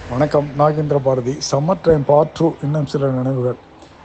வணக்கம் Nagendra Bharathi summer time part two இன்னும் சில நினைவுகள்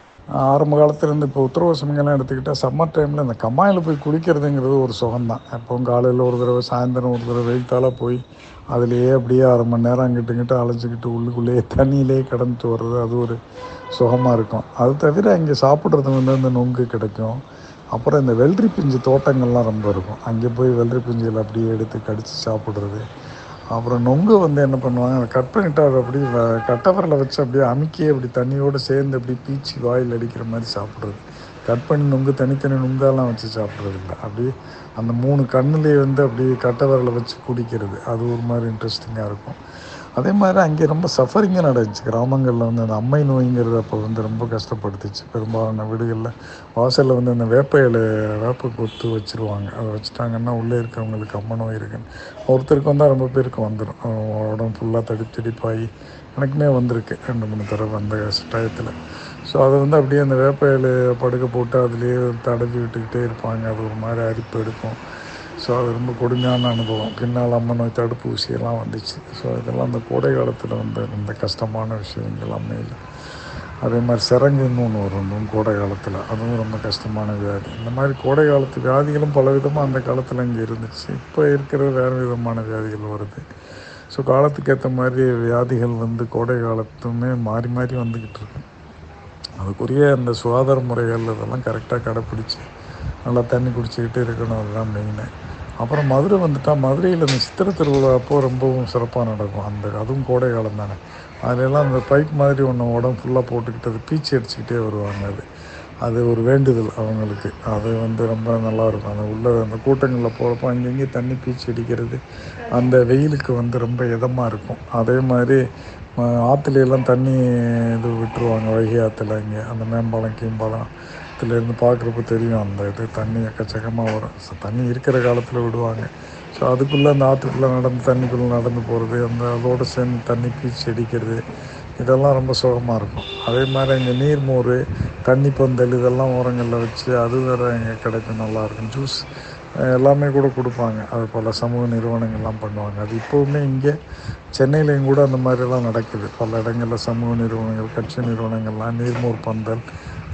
ஆரம்ப காலத்துலேருந்து இப்போ உத்தரவு சமயங்கள்லாம் எடுத்துக்கிட்டால் சம்மர் டைமில் இந்த கம்மாயில் போய் குளிக்கிறதுங்கிறது ஒரு சுகம்தான் எப்பவும் காலையில் ஒரு தடவை சாயந்தரம் ஒரு தடவை வெயிட்டால் போய் அதுலேயே அப்படியே அரை மணி நேரம் அங்கிட்டு இங்கிட்டு அலைஞ்சிக்கிட்டு உள்ளுக்குள்ளேயே தண்ணியிலே கடந்துட்டு வர்றது அது ஒரு சுகமாக இருக்கும் அது தவிர இங்கே சாப்பிட்றது வந்து இந்த நொங்கு கிடைக்கும் அப்புறம் இந்த வெள்ளரி பிஞ்சு தோட்டங்கள்லாம் ரொம்ப இருக்கும் அங்கே போய் வெள்ளரி பிஞ்சுகள் அப்படியே எடுத்து கடித்து சாப்பிட்றது அப்புறம் நொங்கு வந்து என்ன பண்ணுவாங்க அதை கட் பண்ணிவிட்டு அதை அப்படி கட்டவரில் வச்சு அப்படியே அமுக்கி அப்படி தண்ணியோடு சேர்ந்து அப்படி பீச்சி வாயில் அடிக்கிற மாதிரி சாப்பிட்றது கட் பண்ணி நொங்கு தனித்தனி நுங்காலாம் வச்சு சாப்பிட்றது இல்லை அப்படியே அந்த மூணு கண்ணுலேயே வந்து அப்படியே கட்டவரில் வச்சு குடிக்கிறது அது ஒரு மாதிரி இன்ட்ரெஸ்டிங்காக இருக்கும் அதே மாதிரி அங்கே ரொம்ப சஃபரிங்காக நடந்துச்சு கிராமங்களில் வந்து அந்த அம்மை நோய்ங்கிறது அப்போ வந்து ரொம்ப கஷ்டப்படுத்துச்சு பெரும்பாலான வீடுகளில் வாசலில் வந்து அந்த வேப்ப இலை வேப்ப கொத்து வச்சுருவாங்க அதை வச்சுட்டாங்கன்னா உள்ளே இருக்கவங்களுக்கு அம்மை நோய் இருக்குன்னு ஒருத்தருக்கு வந்தால் ரொம்ப பேருக்கு வந்துடும் உடம்பு ஃபுல்லாக தடிப்பு தடிப்பாகி எனக்குமே வந்திருக்கு ரெண்டு மூணு தடவை அந்த டயத்தில் ஸோ அதை வந்து அப்படியே அந்த வேப்ப இலை படுக்க போட்டு அதுலேயே தடவி விட்டுக்கிட்டே இருப்பாங்க அது ஒரு மாதிரி அரிப்பு எடுக்கும் ஸோ அது ரொம்ப கொடுமையான அனுபவம் பின்னால் அம்மன் நோய் தடுப்பூசியெல்லாம் வந்துச்சு ஸோ இதெல்லாம் அந்த கோடை காலத்தில் வந்து இந்த கஷ்டமான விஷயங்கள் அம்மையில் அதே மாதிரி சிறங்குன்னு ஒன்று வரும் கோடை காலத்தில் அதுவும் ரொம்ப கஷ்டமான வியாதி இந்த மாதிரி கோடை காலத்து வியாதிகளும் பல விதமாக அந்த காலத்தில் இங்கே இருந்துச்சு இப்போ இருக்கிற வேறு விதமான வியாதிகள் வருது ஸோ காலத்துக்கு ஏற்ற மாதிரி வியாதிகள் வந்து கோடை காலத்துமே மாறி மாறி வந்துக்கிட்டு இருக்கு அதுக்குரிய அந்த சுகாதார முறைகள் இதெல்லாம் கரெக்டாக கடைப்பிடிச்சி நல்லா தண்ணி குடிச்சிக்கிட்டு இருக்கணும் அதுதான் மெயினு அப்புறம் மதுரை வந்துட்டால் மதுரையில் இந்த சித்திரை திருவிழா அப்போது ரொம்பவும் சிறப்பாக நடக்கும் அந்த அதுவும் கோடை காலம் தானே அதிலெல்லாம் அந்த பைப் மாதிரி ஒன்று உடம்பு ஃபுல்லாக போட்டுக்கிட்டு அது பீச்சி அடிச்சுக்கிட்டே வருவாங்க அது அது ஒரு வேண்டுதல் அவங்களுக்கு அது வந்து ரொம்ப நல்லாயிருக்கும் அந்த உள்ள அந்த கூட்டங்களில் போகிறப்போ அங்கங்கே தண்ணி பீச்சி அடிக்கிறது அந்த வெயிலுக்கு வந்து ரொம்ப இதமாக இருக்கும் அதே மாதிரி ஆற்றுலையெல்லாம் தண்ணி இது விட்டுருவாங்க வைகை ஆற்றுல இங்கே அந்த மேம்பாலம் கீம்பாலம் இருந்து பார்க்குறப்ப தெரியும் அந்த இது தண்ணி எக்கச்சக்கமாக வரும் ஸோ தண்ணி இருக்கிற காலத்தில் விடுவாங்க ஸோ அதுக்குள்ளே அந்த ஆற்றுக்குள்ளே நடந்து தண்ணிக்குள்ளே நடந்து போகிறது அந்த அதோடு சேர்ந்து தண்ணி பீச்சி அடிக்கிறது இதெல்லாம் ரொம்ப சுகமாக இருக்கும் அதே மாதிரி இங்கே நீர்மோர் தண்ணி பந்தல் இதெல்லாம் ஓரங்களில் வச்சு அது வேறு இங்கே கிடைக்கும் நல்லாயிருக்கும் ஜூஸ் எல்லாமே கூட கொடுப்பாங்க அது போல் சமூக நிறுவனங்கள்லாம் பண்ணுவாங்க அது இப்போவுமே இங்கே சென்னையிலையும் கூட அந்த மாதிரிலாம் நடக்குது பல இடங்களில் சமூக நிறுவனங்கள் கட்சி நிறுவனங்கள்லாம் நீர்மோர் பந்தல்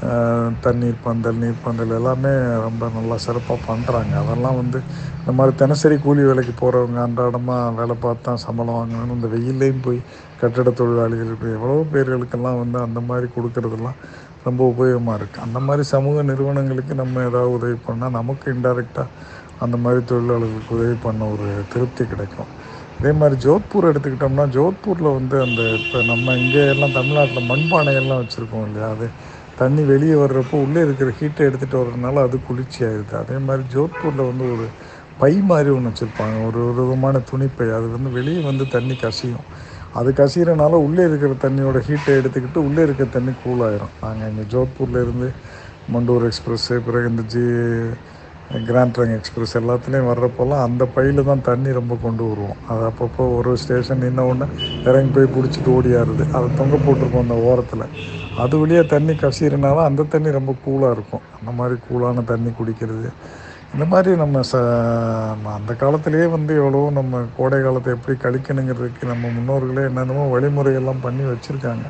தண்ணீர் பந்தல் நீர் பந்தல் எல்லாமே ரொம்ப நல்லா சிறப்பாக பண்ணுறாங்க அதெல்லாம் வந்து இந்த மாதிரி தினசரி கூலி வேலைக்கு போகிறவங்க அன்றாடமாக வேலை பார்த்தா சம்பளம் வாங்கணும் இந்த வெயிலையும் போய் கட்டட தொழிலாளிகளுக்கு எவ்வளோ பேர்களுக்கெல்லாம் வந்து அந்த மாதிரி கொடுக்கறதெல்லாம் ரொம்ப உபயோகமாக இருக்குது அந்த மாதிரி சமூக நிறுவனங்களுக்கு நம்ம ஏதாவது உதவி பண்ணால் நமக்கு இன்டைரக்டாக அந்த மாதிரி தொழிலாளர்களுக்கு உதவி பண்ண ஒரு திருப்தி கிடைக்கும் அதே மாதிரி ஜோத்பூர் எடுத்துக்கிட்டோம்னா ஜோத்பூரில் வந்து அந்த இப்போ நம்ம இங்கே எல்லாம் தமிழ்நாட்டில் மண்பானைகள்லாம் வச்சுருக்கோம் இல்லையா அது தண்ணி வெளியே வர்றப்போ உள்ளே இருக்கிற ஹீட்டை எடுத்துகிட்டு வர்றதுனால அது குளிர்ச்சி ஆயிடுது அதே மாதிரி ஜோத்பூரில் வந்து ஒரு பை மாதிரி ஒன்று வச்சுருப்பாங்க ஒரு ஒரு விதமான துணிப்பை அது வந்து வெளியே வந்து தண்ணி கசியும் அது கசிகிறனால உள்ளே இருக்கிற தண்ணியோட ஹீட்டை எடுத்துக்கிட்டு உள்ளே இருக்கிற தண்ணி கூல் ஆயிரும் நாங்கள் இங்கே ஜோத்பூரில் இருந்து மண்டூர் எக்ஸ்பிரஸ்ஸு பிறகு இந்த ஜி கிராண்ட் ட்ரங்க் எக்ஸ்பிரஸ் எல்லாத்துலேயும் வர்றப்போல்லாம் அந்த பையில் தான் தண்ணி ரொம்ப கொண்டு வருவோம் அது அப்பப்போ ஒரு ஸ்டேஷன் நின்ன உடனே இறங்கி போய் பிடிச்சிட்டு ஓடியாருது அதை தொங்க போட்டிருக்கோம் அந்த ஓரத்தில் அது வழியாக தண்ணி கசிகிறனால அந்த தண்ணி ரொம்ப கூலாக இருக்கும் அந்த மாதிரி கூலான தண்ணி குடிக்கிறது இந்த மாதிரி நம்ம ச அந்த காலத்திலேயே வந்து எவ்வளோ நம்ம கோடை காலத்தை எப்படி கழிக்கணுங்கிறதுக்கு நம்ம முன்னோர்களே என்னென்னமோ வழிமுறையெல்லாம் பண்ணி வச்சுருக்காங்க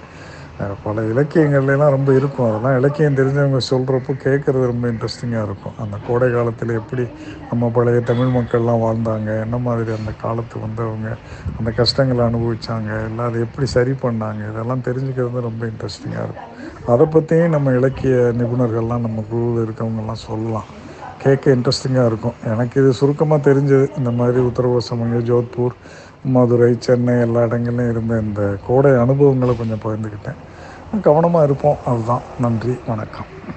பல இலக்கியங்கள்லாம் ரொம்ப இருக்கும் அதெல்லாம் இலக்கியம் தெரிஞ்சவங்க சொல்கிறப்போ கேட்குறது ரொம்ப இன்ட்ரெஸ்டிங்காக இருக்கும் அந்த கோடை காலத்தில் எப்படி நம்ம பழைய தமிழ் மக்கள்லாம் வாழ்ந்தாங்க என்ன மாதிரி அந்த காலத்து வந்து அவங்க அந்த கஷ்டங்களை அனுபவித்தாங்க எல்லாம் அதை எப்படி சரி பண்ணாங்க இதெல்லாம் தெரிஞ்சுக்கிறது ரொம்ப இன்ட்ரெஸ்டிங்காக இருக்கும் அதை பற்றியும் நம்ம இலக்கிய நிபுணர்கள்லாம் நம்ம குழுவில் இருக்கவங்கெல்லாம் சொல்லலாம் கேட்க இன்ட்ரெஸ்டிங்காக இருக்கும் எனக்கு இது சுருக்கமாக தெரிஞ்சது இந்த மாதிரி உத்தரகோசமங்க ஜோத்பூர் மதுரை சென்னை எல்லா இடங்கள்லையும் இருந்த இந்த கோடை அனுபவங்களை கொஞ்சம் பகிர்ந்துக்கிட்டேன் கவனமாக இருப்போம் அதுதான் நன்றி வணக்கம்